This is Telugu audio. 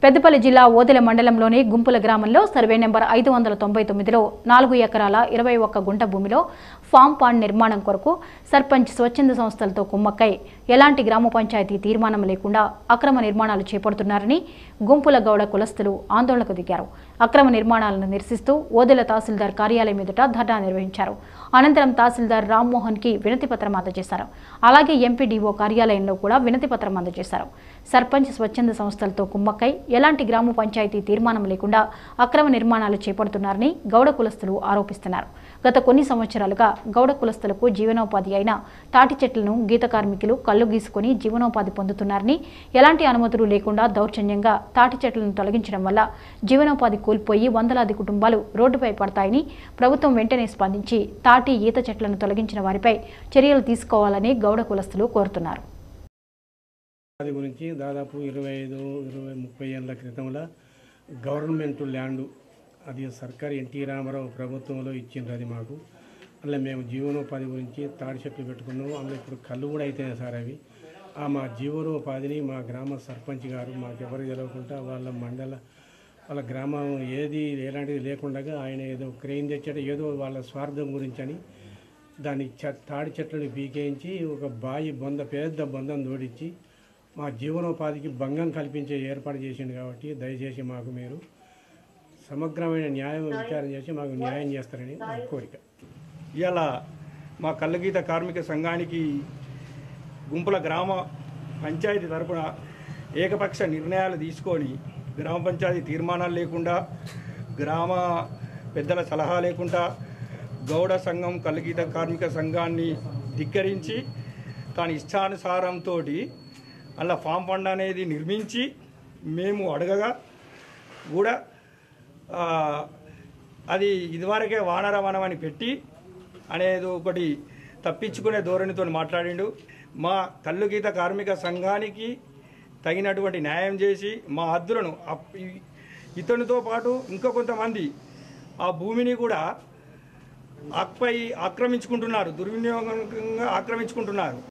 పెద్దపల్లి జిల్లా ఓదెల మండలంలోని గుంపుల గ్రామంలో సర్వే నెంబర్ ఐదు వందల తొంభై తొమ్మిదిలో నాలుగు ఎకరాల ఇరవై ఒక్క గుంట భూమిలో ఫామ్ పాండ్ నిర్మాణం కొరకు సర్పంచ్ స్వచ్ఛంద సంస్థలతో కుమ్మక్కై ఎలాంటి గ్రామ పంచాయతీ తీర్మానం లేకుండా అక్రమ నిర్మాణాలు చేపడుతున్నారని గుంపుల గౌడ కులస్తులు ఆందోళనకు దిగారు అక్రమ నిర్మాణాలను నిరసిస్తూ ఓదెల తహసీల్దార్ కార్యాలయం ఎదుట ధర్నా నిర్వహించారు అనంతరం తహసీల్దార్ రామ్మోహన్ కి వినతి పత్రం అందజేశారు అలాగే ఎంపీడీఓ కార్యాలయంలో కూడా వినతి పత్రం అందజేశారు సర్పంచ్ స్వచ్ఛంద సంస్థలతో కుమ్మక్కై ఎలాంటి గ్రామ పంచాయతీ తీర్మానం లేకుండా అక్రమ నిర్మాణాలు చేపడుతున్నారని గౌడ కులస్తులు ఆరోపిస్తున్నారు గత కొన్ని సంవత్సరాలుగా గౌడ కులస్తులకు జీవనోపాధి అయిన తాటి చెట్లను గీత కార్మికులు కళ్ళు గీసుకొని జీవనోపాధి పొందుతున్నారని ఎలాంటి అనుమతులు లేకుండా దౌర్జన్యంగా తాటి చెట్లను తొలగించడం వల్ల జీవనోపాధి కోల్పోయి వందలాది కుటుంబాలు రోడ్డుపై పడతాయని ప్రభుత్వం వెంటనే స్పందించి తాటి ఈత చెట్లను తొలగించిన వారిపై చర్యలు తీసుకోవాలని గౌడ కులస్తులు కోరుతున్నారు అది గురించి దాదాపు ఇరవై ఐదు ఇరవై ముప్పై ఏళ్ళ క్రితంలో గవర్నమెంట్ ల్యాండ్ అది సర్కార్ ఎన్టీ రామారావు ప్రభుత్వంలో ఇచ్చిండ్రు అది మాకు అలా మేము జీవనోపాధి గురించి తాడి చెట్లు పెట్టుకున్నాము అందులో ఇప్పుడు కళ్ళు కూడా అయితేనే సార్ అవి ఆ మా జీవనోపాధిని మా గ్రామ సర్పంచ్ గారు మాకెవరు తెలవకుండా వాళ్ళ మండల వాళ్ళ గ్రామం ఏది ఎలాంటిది లేకుండా ఆయన ఏదో క్రెయిన్ తెచ్చాడు ఏదో వాళ్ళ స్వార్థం గురించి అని దాన్ని చె తాడి చెట్లను పీకేయించి ఒక బాయి బొంద పెద్ద బొందం జోడించి మా జీవనోపాధికి భంగం కల్పించే ఏర్పాటు చేసిండు కాబట్టి దయచేసి మాకు మీరు సమగ్రమైన న్యాయం విచారణ చేసి మాకు న్యాయం చేస్తారని నా కోరిక ఇవాళ మా కళ్ళగీత కార్మిక సంఘానికి గుంపుల గ్రామ పంచాయతీ తరపున ఏకపక్ష నిర్ణయాలు తీసుకొని గ్రామ పంచాయతీ తీర్మానాలు లేకుండా గ్రామ పెద్దల సలహా లేకుండా గౌడ సంఘం కళ్ళగీత కార్మిక సంఘాన్ని ధిక్కరించి తాను ఇష్టానుసారంతో అలా ఫామ్ ఫండ్ అనేది నిర్మించి మేము అడగగా కూడా ఆ, అది ఇదివరకే వానర వనం అని పెట్టి అనేది ఒకటి తప్పించుకునే ధోరణితో మాట్లాడిండు మా కళ్ళు గీత కార్మిక సంఘానికి తగినటువంటి న్యాయం చేసి మా హద్దులను అప్- ఇ- ఇతనితో పాటు ఇంకా కొంతమంది ఆ భూమిని కూడా ఆక్పై ఆక్రమించుకుంటున్నారు దుర్వినియోగంగా ఆక్రమించుకుంటున్నారు